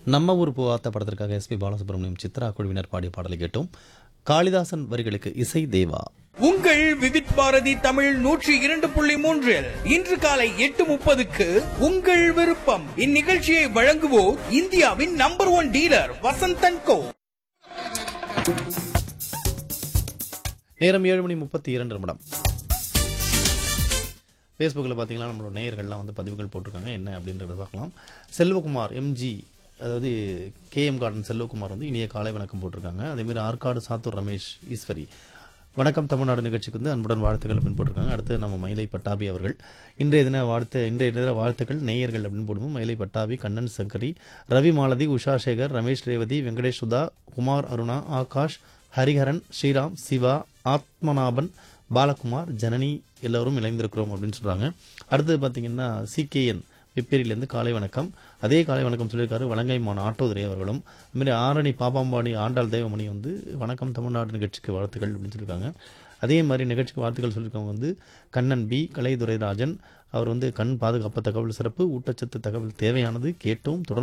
நம்ம ஊர் பூவாத்த படத்திற்காக எஸ்பி பாலசுப்ரமணியம் சித்ரா குழுவினர் பாடிய பாடலை கேட்டோம் காளிதாசன் வரிகளுக்கு இசை தேவா உங்கள் விவித் பாரதி தமிழ் நூற்றி இரண்டு புள்ளி மூன்றில் இன்று காலை எட்டு முப்பதுக்கு உங்கள் விருப்பம் இந்நிகழ்ச்சியை வழங்குவோர் இந்தியாவின் number one dealer Vasanthan co நேரம் ஏழு மணி முப்பத்தி இரண்டு நிமிடம் ஃபேஸ்புக்கில் பார்த்தீங்கன்னா நம்மளோட நேயர்கள்லாம் வந்து பதிவுகள் போட்டிருக்காங்க என்ன அப்படின்றத பார்க்கலாம் செல்வகுமார் எம்ஜி அதாவது கேஎம் கார்டன் செல்வகுமார் வந்து இனிய காலை வணக்கம் போட்டிருக்காங்க அதேமாதிரி ஆற்காடு சாத்தூர் ரமேஷ் ஈஸ்வரி வணக்கம் தமிழ்நாடு நிகழ்ச்சிக்கு வந்து அன்புடன் வாழ்த்துக்கள் அப்படின்னு போட்டிருக்காங்க அடுத்து நம்ம மயிலை பட்டாபி அவர்கள் இன்றைய தின வாழ்த்து இன்றைய தின வாழ்த்துக்கள் நேயர்கள் அப்படின்னு போடுவோம் மயிலை பட்டாபி கண்ணன் சங்கரி ரவி மாலதி உஷா சேகர் ரமேஷ் ரேவதி வெங்கடேஷ் சுதா குமார் அருணா ஆகாஷ் ஹரிஹரன் ஸ்ரீராம் சிவா ஆத்மநாபன் பாலகுமார் ஜனனி எல்லோரும் இணைந்திருக்கிறோம் அப்படின்னு சொல்றாங்க அடுத்தது பார்த்தீங்கன்னா சிகேஎன் வெப்பேரியிலேருந்து காலை வணக்கம் அதே காலை வணக்கம் சொல்லியிருக்காரு வலங்கைமான் ஆட்டோதுரை அவர்களும் இதுமாதிரி ஆரணி பாப்பாம்பாடி ஆண்டாள் தேவமணி வந்து வணக்கம் தமிழ்நாடு நிகழ்ச்சிக்கு வாழ்த்துக்கள் அப்படின்னு சொல்லியிருக்காங்க அதே மாதிரி நிகழ்ச்சிக்கு வாழ்த்துக்கள் சொல்லியிருக்கவங்க வந்து கண்ணன் பி கலைதுரைராஜன் அவர் வந்து கண் பாதுகாப்பு தகவல் சிறப்பு ஊட்டச்சத்து தகவல் தேவையானது கேட்டோம் தொடர்ந்து